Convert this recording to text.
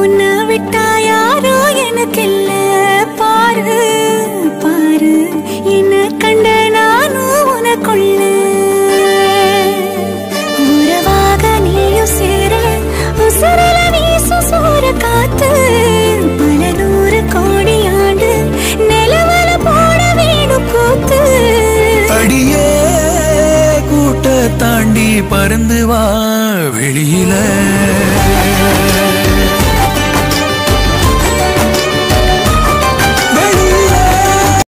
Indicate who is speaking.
Speaker 1: உன்னை விட்டா யாரோ எனக்கு இல்ல பாரு பாரு என்ன கண்ட நானும் உனக்குள்ள உறவாக நீயும் சேர உசரல வீசும் சூற காத்து பல நூறு கோடி ஆண்டு நிலவல போட வேணும் கூத்து
Speaker 2: அடியே கூட்ட தாண்டி பறந்து வா வெளியில